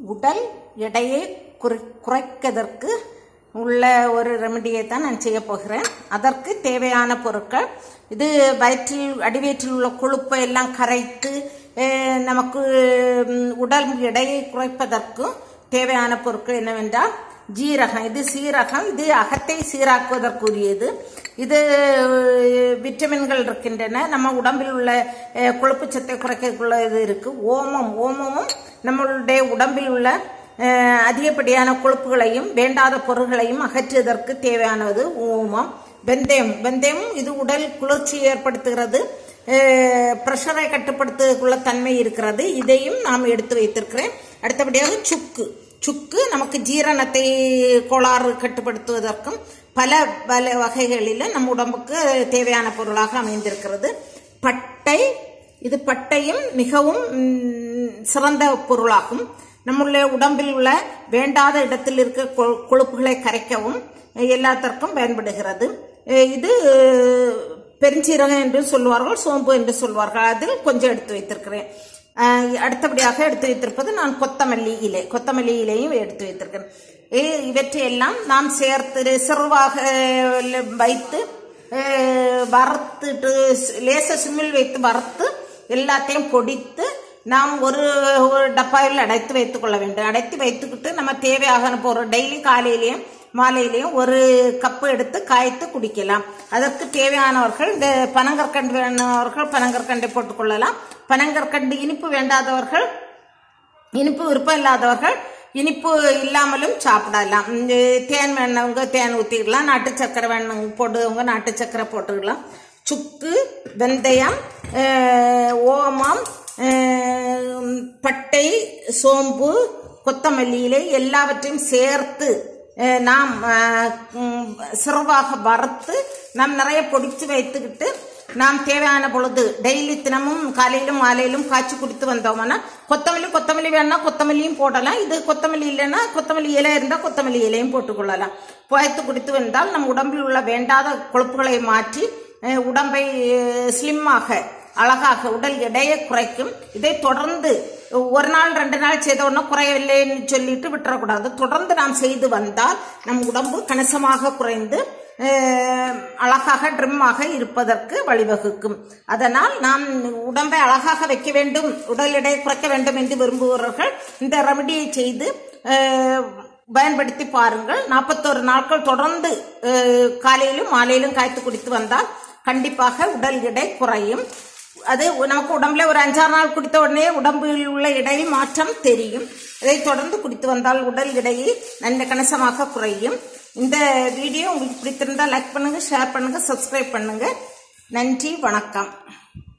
உடல் எடையை குறை குறைக்கதற்கு உள்ள ஒரு ரெமடியை தான் நான் செய்ய போகிறேன் அதற்கு தேவையான பொருட்கள் இது வயிற்றில் அடிவயிற்றில் உள்ள கொழுப்பை எல்லாம் கரைத்து அஹ், நமக்கு ம், உடல் எடையை குறைப்பதற்கும் தேவையான பொருட்கள் என்னவென்றால் ஜீரகம் இது சீரகம் இது அகத்தை சீராக்குவதற்குரியது இது அஹ், விட்டமின்கள் இருக்கின்றன நம்ம உடம்பில் உள்ள அஹ், கொழுப்பு சத்தை குறைக்கக்குள்ள இது இருக்கு ஓமம் ஓமமும் நம்மளுடைய உடம்பில் உள்ள அஹ், அதிகப்படியான கொழுப்புகளையும் வேண்டாத பொருள்களையும் அகற்றுவதற்கு தேவையானது ஓமம் வெந்தயம் வெந்தயம் இது உடல் குளிர்ச்சி ஏற்படுத்துகிறது ப்ரெஷரை கட்டுப்படுத்துவதற்குள்ள தன்மை இருக்கிறது இதையும் நாம் எடுத்து வைத்திருக்கிறேன் அடுத்தபடியாக சுக்கு சுக்கு நமக்கு ஜீரணத்தை கோளாறு கட்டுப்படுத்துவதற்கும் பல பல வகைகளில் நம் உடம்புக்கு தேவையான பொருளாக அமைந்திருக்கிறது பட்டை இது பட்டையும் மிகவும் ம், சிறந்த பொருளாகும் நம்முடைய உடம்பில் உள்ள வேண்டாத இடத்தில் இருக்க கொ- கொழுப்புகளை கரைக்கவும் எல்லாத்திற்கும் பயன்படுகிறது அஹ் இது பெருஞ்சீரகம் என்று சொல்வார்கள் சோம்பு என்று சொல்வார்கள் அதில் கொஞ்சம் எடுத்து வைத்திருக்கிறேன் அஹ் அடுத்தபடியாக எடுத்து வைத்திருப்பது நான் கொத்தமல்லி இலை கொத்தமல்லி இலையும் எடுத்து வைத்திருக்கிறேன் இ- இவற்றையெல்லாம் நாம் சேர்த்து சிறுவாக அஹ், வைத்து அஹ், வறுத்துட்டு லேச சிம்மில் வைத்து வறுத்து எல்லாத்தையும் பொடித்து நாம் ஒரு ஒரு டப்பாவில் அடைத்து வைத்துக் கொள்ள வேண்டும் அடைத்து வைத்துக்கிட்டு நம்ம தேவையான பொருள் டெய்லி காலையிலையும் மாலையிலையும் ஒரு கப்பு எடுத்து காய்த்து குடிக்கலாம் அதற்கு தேவையானவர்கள் இந்த பனங்கற்கண்டு வேணவர்கள் பனங்கற்கண்டை போட்டுக்கொள்ளலாம் பனங்கற்கண்டு இனிப்பு வேண்டாதவர்கள் இனிப்பு விருப்பம் இல்லாதவர்கள் இனிப்பு இல்லாமலும் சாப்பிடலாம் இந்த தேன் வேணவங்க தேன் ஊற்றிக்கலாம் நாட்டு சக்கரை வேணவங்க போடுறவங்க நாட்டு சக்கரை போட்டுக்கலாம் சுக்கு வெந்தயம் அஹ், ஓமம் அஹ், பட்டை சோம்பு கொத்தமல்லி இலை எல்லாவற்றையும் சேர்த்து அஹ், நாம் அஹ், ம், சிறவாக வறுத்து நாம் நிறைய பொடிச்சு வைத்துக்கிட்டு நாம் தேவையான பொழுது டெய்லி தினமும் காலையிலும் மாலையிலும் காய்ச்சி குடித்து வந்தோம்னா கொத்தமல்லி கொத்தமல்லி வேணா கொத்தமல்லியும் போடலாம் இது கொத்தமல்லி இல்லைன்னா கொத்தமல்லி இலை இருந்தால் கொத்தமல்லி இலையும் போட்டுக்கொள்ளலாம் புயத்து குடித்து வந்தால் நம் உடம்பில் உள்ள வேண்டாத கொழுப்புகளை மாற்றி அஹ், உடம்பை ஸ்லிம்மாக அழகாக உடல் எடையை குறைக்கும் இதை தொடர்ந்து ஒரு நாள் ரெண்டு நாள் செய்த உடனே குறையவில்லைன்னு சொல்லிட்டு விட்டுறக்கூடாது தொடர்ந்து நாம் செய்து வந்தால் நம் உடம்பு கணிசமாக குறைந்து அஹ், அழகாக ட்ரிம்மாக இருப்பதற்கு வழிவகுக்கும் அதனால் நாம் உடம்பை அழகாக வைக்க வேண்டும் உடல் எடையை குறைக்க வேண்டும் என்று விரும்புபவர்கள் இந்த ரெமடியை செய்து அஹ், பயன்படுத்தி பாருங்கள் நாற்பத்தோரு நாட்கள் தொடர்ந்து அஹ், காலையிலும் மாலையிலும் காய்த்து குடித்து வந்தால் கண்டிப்பாக உடல் எடை குறையும் அது நமக்கு உடம்புல ஒரு அஞ்சாறு நாள் குடித்த உடனே உடம்பில் உள்ள இடை மாற்றம் தெரியும் இதை தொடர்ந்து குடித்து வந்தால் உடல் எடையை நல்ல கணிசமாக குறையும் இந்த வீடியோ உங்களுக்கு பிடித்திருந்தால் லைக் பண்ணுங்க ஷேர் பண்ணுங்க சப்ஸ்கிரைப் பண்ணுங்க நன்றி வணக்கம்